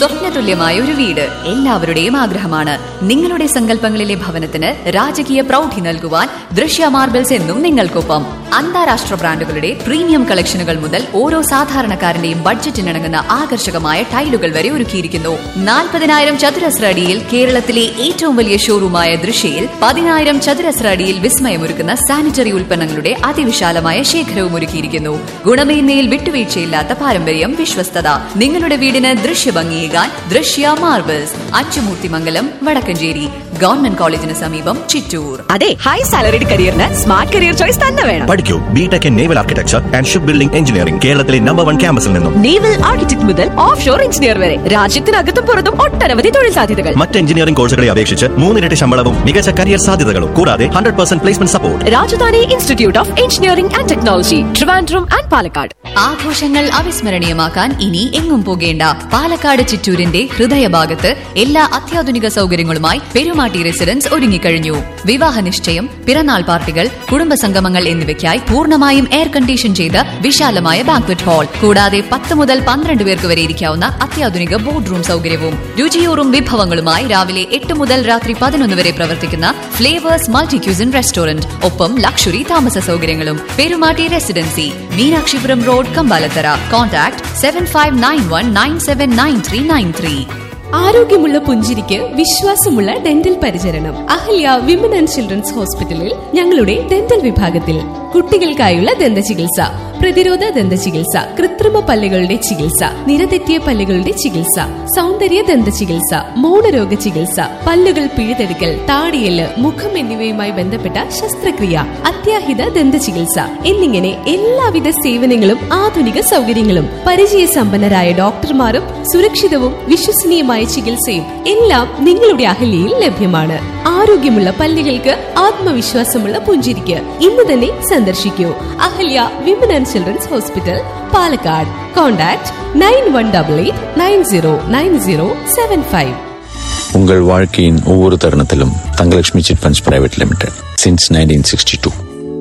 സ്വപ്നതുല്യമായ ഒരു വീട് എല്ലാവരുടെയും ആഗ്രഹമാണ് നിങ്ങളുടെ സങ്കല്പങ്ങളിലെ ഭവനത്തിന് രാജകീയ പ്രൗഢി നൽകുവാൻ ദൃശ്യ മാർബിൾസ് എന്നും നിങ്ങൾക്കൊപ്പം അന്താരാഷ്ട്ര ബ്രാൻഡുകളുടെ പ്രീമിയം കളക്ഷനുകൾ മുതൽ ഓരോ സാധാരണക്കാരന്റെയും ബഡ്ജറ്റിനിണങ്ങുന്ന ആകർഷകമായ ടൈലുകൾ വരെ ഒരുക്കിയിരിക്കുന്നു നാൽപ്പതിനായിരം ചതുരശ്ര അടിയിൽ കേരളത്തിലെ ഏറ്റവും വലിയ ഷോറൂമായ ദൃശ്യയിൽ പതിനായിരം ചതുരശ്ര അടിയിൽ വിസ്മയമൊരുക്കുന്ന സാനിറ്ററി ഉൽപ്പന്നങ്ങളുടെ അതിവിശാലമായ ശേഖരവും ഒരുക്കിയിരിക്കുന്നു ഗുണമേന്മയിൽ വിട്ടുവീഴ്ചയില്ലാത്ത പാരമ്പര്യം വിശ്വസ്തത നിങ്ങളുടെ വീടിന് ദൃശ്യഭംഗിയേകാൻ ദൃശ്യ മാർബിൾസ് അച്ചുമൂർത്തിമംഗലം വടക്കഞ്ചേരി ഗവൺമെന്റ് കോളേജിന് സമീപം ചിറ്റൂർ അതെ ഹൈ സാലറിഡ് കരിയറിന് സ്മാർട്ട് കരിയർ ചോയ്സ് തന്നെ വേണം പഠിക്കൂ B Tech in naval architecture and ship building engineering കേരളത്തിലെ നമ്പർ വൺ ക്യാമ്പസിൽ നിന്നും നേവൽ ആർക്കിടെക്ട് മുതൽ ഓഫ് ഷോർ എഞ്ചിനീയർ വരെ രാജ്യത്തിനകത്തും പുറത്തും ഒട്ടനവധി തൊഴിൽ സാധ്യതകൾ മറ്റ് എഞ്ചിനീയറിംഗ് കോഴ്സുകളെ അപേക്ഷിച്ച് മൂന്നിരട്ടി ശമ്പളവും മികച്ച കരിയർ സാധ്യതകളും കൂടാതെ hundred percent placement support Rajadhani institute of engineering and technology Trivandrum and Palakkad ആഘോഷങ്ങൾ അവിസ്മരണീയമാക്കാൻ ഇനി എങ്ങും പോകേണ്ട പാലക്കാട് ചിറ്റൂരിന്റെ ഹൃദയഭാഗത്ത് എല്ലാ അത്യാധുനിക സൗകര്യങ്ങളുമായി പെരുമാട്ടി റെസിഡൻസ് ഒരുങ്ങിക്കഴിഞ്ഞു വിവാഹ നിശ്ചയം പിറന്നാൾ പാർട്ടികൾ കുടുംബസംഗമങ്ങൾ എന്നിവയ്ക്കായി പൂർണ്ണമായും എയർ കണ്ടീഷൻ ചെയ്ത വിശാലമായ ബാങ്ക്വറ്റ് ഹാൾ കൂടാതെ പത്ത് മുതൽ പന്ത്രണ്ട് പേർക്ക് വരെ ഇരിക്കാവുന്ന അത്യാധുനിക ബോർഡ് റൂം സൗകര്യവും രുചിയൂറും വിഭവങ്ങളുമായി രാവിലെ എട്ട് മുതൽ രാത്രി പതിനൊന്ന് വരെ പ്രവർത്തിക്കുന്ന ഫ്ലേവേഴ്സ് മൾട്ടി ക്യൂസിൻ റെസ്റ്റോറന്റ് ഒപ്പം ലക്ഷറി താമസ സൗകര്യങ്ങളും Perumatty residency Meenakshipuram road Kambalathara contact seven five nine one nine seven nine three nine three ആരോഗ്യമുള്ള പുഞ്ചിരിക്ക് വിശ്വാസമുള്ള ഡെന്റൽ പരിചരണം അഹല്യ വിമൻ ആൻഡ് ചിൽഡ്രൻസ് ഹോസ്പിറ്റലിൽ ഞങ്ങളുടെ ഡെന്റൽ വിഭാഗത്തിൽ കുട്ടികൾക്കായുള്ള ദന്ത ചികിത്സ പ്രതിരോധ ദന്ത ചികിത്സ കൃത്രിമ പല്ലുകളുടെ ചികിത്സ നിരതെറ്റിയ പല്ലുകളുടെ ചികിത്സ സൗന്ദര്യ ദന്ത ചികിത്സ മൗനരോഗ ചികിത്സ പല്ലുകൾ പിഴുതെടുക്കൽ താടിയല് മുഖം എന്നിവയുമായി ബന്ധപ്പെട്ട ശസ്ത്രക്രിയ അത്യാഹിത ദന്ത ചികിത്സ എന്നിങ്ങനെ എല്ലാവിധ സേവനങ്ങളും ആധുനിക സൗകര്യങ്ങളും പരിചയസമ്പന്നരായ ഡോക്ടർമാരും സുരക്ഷിതവും വിശ്വസനീയമായ ചികിത്സയും എല്ലാം നിങ്ങളുടെ അഹല്യയിൽ ലഭ്യമാണ് ആരോഗ്യമുള്ള പല്ലുകൾക്ക് ആത്മവിശ്വാസമുള്ള പുഞ്ചിരിക്ക് ഇന്ന് തന്നെ സന്ദർശിക്കൂ Ahalya women and children's hospital Palakkad contact nine one double eight nine zero nine zero seven five உங்கள் வாழ்க்கையின் ஒவ்வொரு தருணத்திலும் Thangalakshmi chit funds private limited since nineteen sixty two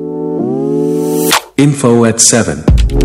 Info at 7.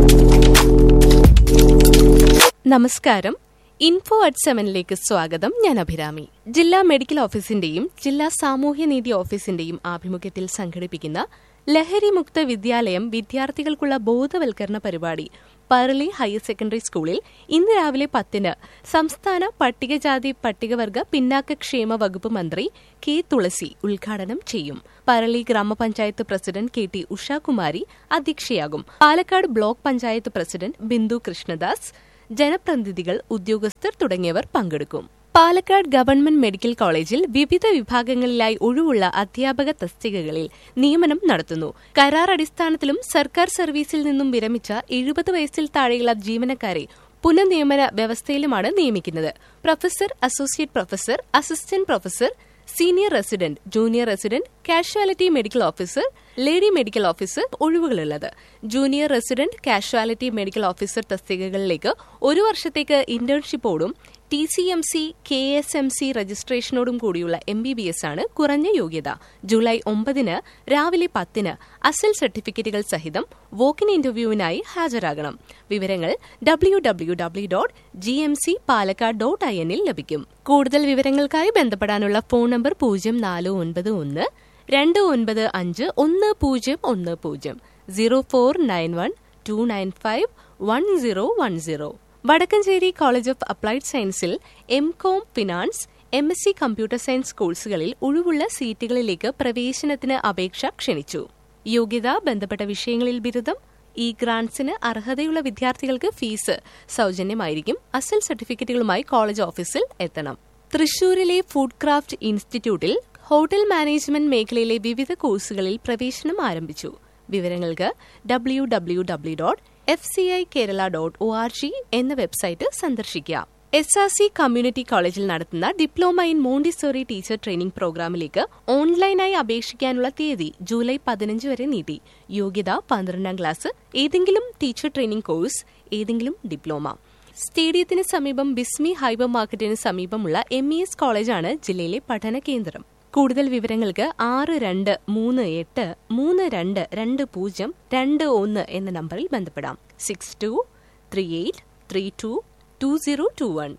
നമസ്കാരം ഇൻഫോ അറ്റ് സെവനിലേക്ക് സ്വാഗതം ഞാൻ അഭിരാമി ജില്ലാ മെഡിക്കൽ ഓഫീസിന്റെയും ജില്ലാ സാമൂഹ്യനീതി ഓഫീസിന്റെയും ആഭിമുഖ്യത്തിൽ സംഘടിപ്പിക്കുന്ന ലഹരി മുക്ത വിദ്യാലയം വിദ്യാർത്ഥികൾക്കുള്ള ബോധവൽക്കരണ പരിപാടി പറളി ഹയർ സെക്കൻഡറി സ്കൂളിൽ ഇന്ന് രാവിലെ പത്തിന് സംസ്ഥാന പട്ടികജാതി പട്ടികവർഗ പിന്നാക്കക്ഷേമ വകുപ്പ് മന്ത്രി കെ തുളസി ഉദ്ഘാടനം ചെയ്യും പറളി ഗ്രാമപഞ്ചായത്ത് പ്രസിഡന്റ് കെ ടി ഉഷാകുമാരി അധ്യക്ഷയാകും പാലക്കാട് ബ്ലോക്ക് പഞ്ചായത്ത് പ്രസിഡന്റ് ബിന്ദു കൃഷ്ണദാസ് ജനപ്രതിനിധികൾ ഉദ്യോഗസ്ഥർ തുടങ്ങിയവർ പങ്കെടുക്കും പാലക്കാട് ഗവൺമെന്റ് മെഡിക്കൽ കോളേജിൽ വിവിധ വിഭാഗങ്ങളിലായി ഒഴിവുള്ള അധ്യാപക തസ്തികകളിൽ നിയമനം നടത്തുന്നു കരാർ അടിസ്ഥാനത്തിലും സർക്കാർ സർവീസിൽ നിന്നും വിരമിച്ച എഴുപത് വയസ്സിൽ താഴെയുള്ള ജീവനക്കാരെ പുനഃനിയമന വ്യവസ്ഥയിലുമാണ് നിയമിക്കുന്നത് professor associate professor assistant professor senior resident junior resident casualty medical officer lady medical officer ഒഴിവുകളുള്ളത് junior resident casualty medical officer തസ്തികകളിലേക്ക് ഒരു വർഷത്തേക്ക് ഇന്റേൺഷിപ്പോടും T C M C K S M C രജിസ്ട്രേഷനോടും കൂടിയുള്ള എം ബി ബി എസ് ആണ് കുറഞ്ഞ യോഗ്യത ജൂലൈ ഒമ്പതിന് രാവിലെ പത്തിന് അസൽ സർട്ടിഫിക്കറ്റുകൾ സഹിതം വോക്കിൻ ഇന്റർവ്യൂവിനായി ഹാജരാകണം വിവരങ്ങൾ W W W dot G M C Palakkad dot I N ലഭിക്കും കൂടുതൽ വിവരങ്ങൾക്കായി ബന്ധപ്പെടാനുള്ള ഫോൺ നമ്പർ പൂജ്യം നാല് ഒൻപത് ഒന്ന് രണ്ട് ഒൻപത് അഞ്ച് ഒന്ന് പൂജ്യം ഒന്ന് പൂജ്യം zero four nine one two nine five one zero one zero Vadakkanchery college of applied സയൻസിൽ M Com finance M S C computer science കോഴ്സുകളിൽ ഒഴിവുള്ള സീറ്റുകളിലേക്ക് പ്രവേശനത്തിന് അപേക്ഷ ക്ഷണിച്ചു യോഗ്യത ബന്ധപ്പെട്ട വിഷയങ്ങളിൽ ബിരുദം ഈ ഗ്രാന്റ്സിന് അർഹതയുള്ള വിദ്യാർത്ഥികൾക്ക് ഫീസ് സൗജന്യമായിരിക്കും അസൽ സർട്ടിഫിക്കറ്റുകളുമായി കോളേജ് ഓഫീസിൽ എത്തണം തൃശൂരിലെ ഫുഡ് ക്രാഫ്റ്റ് ഇൻസ്റ്റിറ്റ്യൂട്ടിൽ ഹോട്ടൽ മാനേജ്മെന്റ് മേഖലയിലെ വിവിധ കോഴ്സുകളിൽ പ്രവേശനം ആരംഭിച്ചു വിവരങ്ങൾക്ക് W W W dot F C I Kerala dot O R G എന്ന വെബ്സൈറ്റ് സന്ദർശിക്കുക എസ് ആർ സി കമ്മ്യൂണിറ്റി കോളേജിൽ നടത്തുന്ന diploma in Montessori teacher training പ്രോഗ്രാമിലേക്ക് ഓൺലൈനായി അപേക്ഷിക്കാനുള്ള തീയതി ജൂലൈ പതിനഞ്ച് വരെ നീട്ടി യോഗ്യത പന്ത്രണ്ടാം ക്ലാസ് ഏതെങ്കിലും ടീച്ചർ ട്രെയിനിംഗ് കോഴ്സ് ഏതെങ്കിലും ഡിപ്ലോമ സ്റ്റേഡിയത്തിന് സമീപം ബിസ്മി ഹൈബർ മാർക്കറ്റിന് സമീപമുള്ള എം ഇ എസ് കോളേജാണ് ജില്ലയിലെ പഠന കേന്ദ്രം കൂടുതൽ വിവരങ്ങൾക്ക് ആറ് രണ്ട് മൂന്ന് എട്ട് മൂന്ന് രണ്ട് രണ്ട് പൂജ്യം രണ്ട് ഒന്ന് എന്ന നമ്പറിൽ ബന്ധപ്പെടാം six two three eight three two two zero two one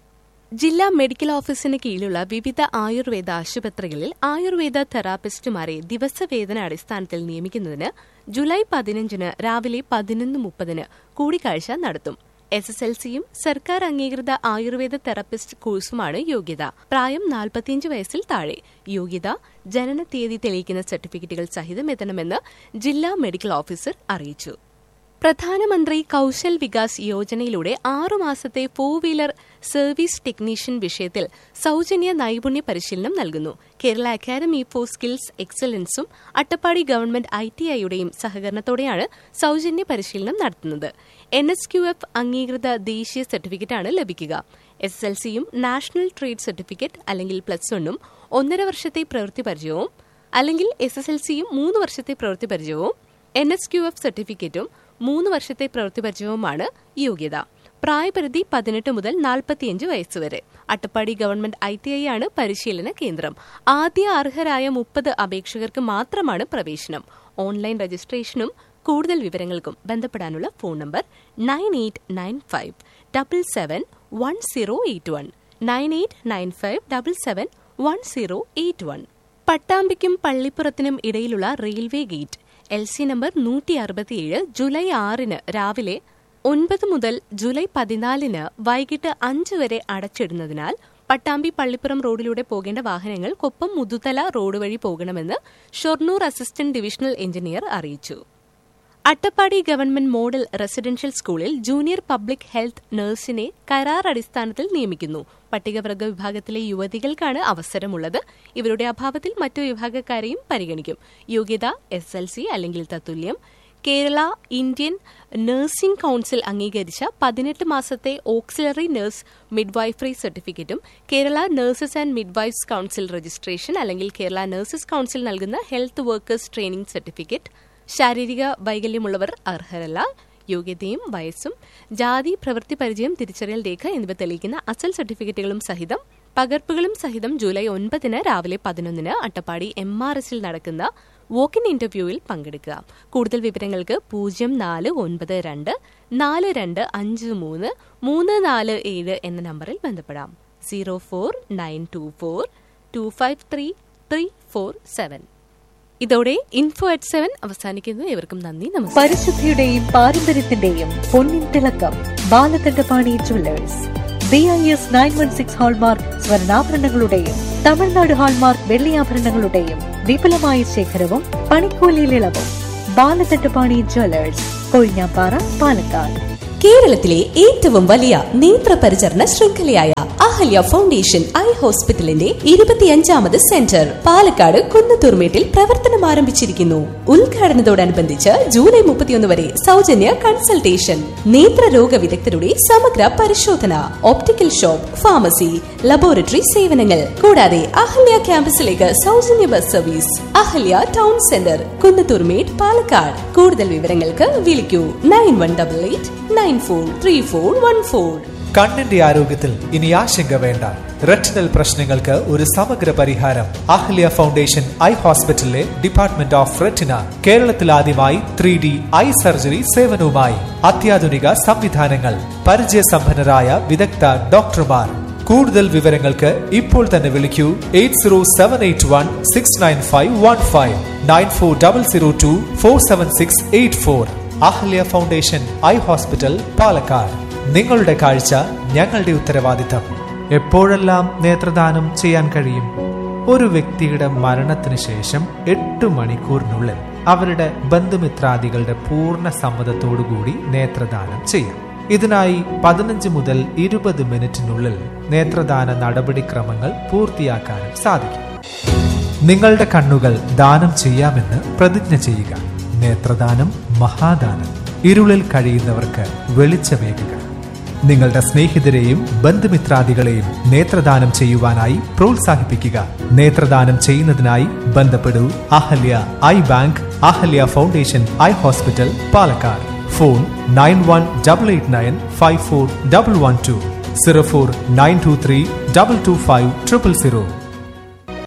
ജില്ലാ മെഡിക്കൽ ഓഫീസിന് കീഴിലുള്ള വിവിധ ആയുർവേദ ആശുപത്രികളിൽ ആയുർവേദ തെറാപ്പിസ്റ്റുമാരെ ദിവസവേതന അടിസ്ഥാനത്തിൽ നിയമിക്കുന്നതിന് ജൂലൈ പതിനഞ്ചിന് രാവിലെ പതിനൊന്ന് മുപ്പതിന് കൂടിക്കാഴ്ച നടത്തും എസ് എസ് എൽ സിയും സർക്കാർ അംഗീകൃത ആയുർവേദ തെറാപ്പിസ്റ്റ് കോഴ്സുമാണ് യോഗ്യത പ്രായം നാൽപ്പത്തിയഞ്ച് വയസ്സിൽ താഴെ യോഗ്യത ജനന തീയതി തെളിയിക്കുന്ന സർട്ടിഫിക്കറ്റുകൾ സഹിതം എത്തണമെന്ന് ജില്ലാ മെഡിക്കൽ ഓഫീസർ അറിയിച്ചു പ്രധാനമന്ത്രി കൌശൽ വികാസ് യോജനയിലൂടെ ആറുമാസത്തെ ഫോർ വീലർ സർവീസ് ടെക്നീഷ്യൻ വിഷയത്തിൽ സൌജന്യ നൈപുണ്യ പരിശീലനം നൽകുന്നു കേരള അക്കാദമി ഫോർ സ്കിൽസ് എക്സലൻസും അട്ടപ്പാടി ഗവൺമെന്റ് ഐ ടി ഐയുടെയും സഹകരണത്തോടെയാണ് സൌജന്യ പരിശീലനം നടത്തുന്നത് എൻ എസ് ക്യു എഫ് അംഗീകൃത ദേശീയ സർട്ടിഫിക്കറ്റാണ് ലഭിക്കുക എസ് എസ് എൽ സിയും നാഷണൽ ട്രേഡ് സർട്ടിഫിക്കറ്റ് അല്ലെങ്കിൽ പ്ലസ് വണ്ണും ഒന്നര വർഷത്തെ പ്രവൃത്തി പരിചയവും അല്ലെങ്കിൽ എസ് എസ് എൽ സിയും മൂന്ന് വർഷത്തെ പ്രവൃത്തി പരിചയവും എൻ എസ് ക്യു എഫ് സർട്ടിഫിക്കറ്റും മൂന്ന് വർഷത്തെ പ്രവൃത്തി പരിചയവുമാണ് യോഗ്യത പ്രായപരിധി പതിനെട്ട് മുതൽ നാൽപ്പത്തിയഞ്ച് വയസ്സ് വരെ Attappadi government I T I ആണ് പരിശീലന കേന്ദ്രം ആദ്യ അർഹരായ മുപ്പത് അപേക്ഷകർക്ക് മാത്രമാണ് പ്രവേശനം ഓൺലൈൻ രജിസ്ട്രേഷനും കൂടുതൽ വിവരങ്ങൾക്കും ബന്ധപ്പെടാനുള്ള phone number nine eight nine five double seven one zero eight one nine eight nine five double seven one zero eight one പട്ടാമ്പിക്കും പള്ളിപ്പുറത്തിനും ഇടയിലുള്ള railway gate L C number നൂറ്റി അറുപത്തിയേഴ് ജൂലൈ ആറിന് രാവിലെ ഒൻപത് മുതൽ ജൂലൈ പതിനാലിന് വൈകിട്ട് അഞ്ച് വരെ അടച്ചിടുന്നതിനാൽ പട്ടാമ്പി പള്ളിപ്പുറം റോഡിലൂടെ പോകേണ്ട വാഹനങ്ങൾ കൊപ്പം മുതുതല റോഡ് വഴി പോകണമെന്ന് ഷൊർണൂർ അസിസ്റ്റന്റ് ഡിവിഷണൽ എഞ്ചിനീയർ അറിയിച്ചു അട്ടപ്പാടി ഗവൺമെന്റ് മോഡൽ റെസിഡൻഷ്യൽ സ്കൂളിൽ ജൂനിയർ പബ്ലിക് ഹെൽത്ത് നഴ്സിനെ കരാർ അടിസ്ഥാനത്തിൽ നിയമിക്കുന്നു പട്ടികവർഗ വിഭാഗത്തിലെ യുവതികൾക്കാണ് അവസരമുള്ളത് ഇവരുടെ അഭാവത്തിൽ മറ്റു വിഭാഗക്കാരെയും പരിഗണിക്കും യോഗ്യത എസ് എൽ സി അല്ലെങ്കിൽ തത്തുല്യം കേരള ഇന്ത്യൻ നഴ്സിംഗ് കൌൺസിൽ അംഗീകരിച്ച പതിനെട്ട് മാസത്തെ ഓക്സിലറി നഴ്സ് മിഡ്വൈഫറി സർട്ടിഫിക്കറ്റും Kerala nurses and midwives council registration അല്ലെങ്കിൽ കേരള നഴ്സസ് കൌൺസിൽ നൽകുന്ന ഹെൽത്ത് വർക്കേഴ്സ് ട്രെയിനിംഗ് സർട്ടിഫിക്കറ്റ് ശാരീരിക വൈകല്യമുള്ളവർ അർഹരല്ല യോഗ്യതയും വയസ്സും ജാതി പ്രവൃത്തി പരിചയം തിരിച്ചറിയൽ രേഖ എന്നിവ തെളിയിക്കുന്ന അസൽ സർട്ടിഫിക്കറ്റുകളും സഹിതം പകർപ്പുകളും സഹിതം ജൂലൈ ഒൻപതിന് രാവിലെ പതിനൊന്നിന് അട്ടപ്പാടി എം ആർ എസിൽ നടക്കുന്ന വോക്കിൻ ഇന്റർവ്യൂവിൽ പങ്കെടുക്കുക കൂടുതൽ വിവരങ്ങൾക്ക് പൂജ്യം നാല് ഒൻപത് രണ്ട് നാല് രണ്ട് അഞ്ച് മൂന്ന് മൂന്ന് നാല് ഏഴ് എന്ന നമ്പറിൽ ബന്ധപ്പെടാം zero four nine two four two five three three four seven ഇതോടെ ഇൻഫോ അറ്റ് സെവൻ അവസാനിക്കുന്നു ഇവർക്കും നന്ദി നമസ്കാരം പരിശുദ്ധിയുടെയും പാരമ്പര്യത്തിന്റെയും പൊന്നിൻ തിളക്കം Balakandapani jewellers B I S nine one six hallmark സ്വർണ്ണാഭരണങ്ങളുടെയും തമിഴ്നാട് ഹാൾമാർക്ക് വെള്ളിയാഭരണങ്ങളുടെയും വിപുലമായ ശേഖരവും പണിക്കൂലിയിൽ ഇളവും ബാലകണ്ഠപാണി ജുവല്ലേഴ്സ് കൊഴിഞ്ഞാപ്പാറ പാലക്കാട് കേരളത്തിലെ ഏറ്റവും വലിയ നേത്ര പരിചരണ ശൃംഖലയായ അഹല്യ ഫൗണ്ടേഷൻ ഐ ഹോസ്പിറ്റലിന്റെ ഇരുപത്തിയഞ്ചാമത് സെന്റർ പാലക്കാട് കുന്നത്തൂർമേട്ടിൽ പ്രവർത്തനം ആരംഭിച്ചിരിക്കുന്നു ഉദ്ഘാടനത്തോടനുബന്ധിച്ച് ജൂലൈ മുപ്പത്തിയൊന്ന് വരെ സൗജന്യ കൺസൾട്ടേഷൻ നേത്രരോഗ വിദഗ്ധരുടെ സമഗ്ര പരിശോധന ഓപ്റ്റിക്കൽ ഷോപ്പ് ഫാർമസി ലബോറട്ടറി സേവനങ്ങൾ കൂടാതെ അഹല്യ ക്യാമ്പസിലേക്ക് സൗജന്യ bus service Ahalya town centre Kunnathurmedu Palakkad കൂടുതൽ വിവരങ്ങൾക്ക് വിളിക്കൂ nine one double eight nine four three four one four കണ്ണിന്റെ ആരോഗ്യത്തിൽ ഇനി ആശങ്ക വേണ്ട റെറ്റിനൽ പ്രശ്നങ്ങൾക്ക് ഒരു സമഗ്ര പരിഹാരം അഹ്ല്യ ഫൗണ്ടേഷൻ ഐ ഹോസ്പിറ്റലിലെ ഡിപ്പാർട്ട്മെന്റ് ഓഫ് റെറ്റിന കേരളത്തിൽ ആദ്യമായി ത്രീ ഡി ഐ സർജറി സേവനവുമായി അത്യാധുനിക സംവിധാനങ്ങൾ പരിചയസമ്പന്നരായ വിദഗ്ധ ഡോക്ടർമാർ കൂടുതൽ വിവരങ്ങൾക്ക് ഇപ്പോൾ തന്നെ വിളിക്കൂ eight zero seven eight one six nine five one five nine four double zero two four seven six eight four Ahalya foundation eye hospital Palakkad നിങ്ങളുടെ കാഴ്ച ഞങ്ങളുടെ ഉത്തരവാദിത്തം എപ്പോഴെല്ലാം നേത്രദാനം ചെയ്യാൻ കഴിയും ഒരു വ്യക്തിയുടെ മരണത്തിന് ശേഷം എട്ട് മണിക്കൂറിനുള്ളിൽ അവരുടെ ബന്ധുമിത്രാദികളുടെ പൂർണ്ണ സമ്മതത്തോടുകൂടി നേത്രദാനം ചെയ്യാം ഇതിനായി പതിനഞ്ച് മുതൽ ഇരുപത് മിനിറ്റിനുള്ളിൽ നേത്രദാന നടപടിക്രമങ്ങൾ പൂർത്തിയാക്കാനും സാധിക്കും നിങ്ങളുടെ കണ്ണുകൾ ദാനം ചെയ്യാമെന്ന് പ്രതിജ്ഞ ചെയ്യുക നേത്രദാനം മഹാദാനം ഇരുളിൽ കഴിയുന്നവർക്ക് വെളിച്ചമേകുക നിങ്ങളുടെ സ്നേഹിതരെയും ബന്ധുമിത്രാദികളെയും നേത്രദാനം ചെയ്യുവാനായി പ്രോത്സാഹിപ്പിക്കുക നേത്രദാനം ചെയ്യുന്നതിനായി ബന്ധപ്പെടൂ Ahalya eye bank Ahalya foundation eye hospital Palakkad phone nine one double eight nine five four double one two zero four nine two three double two five triple zero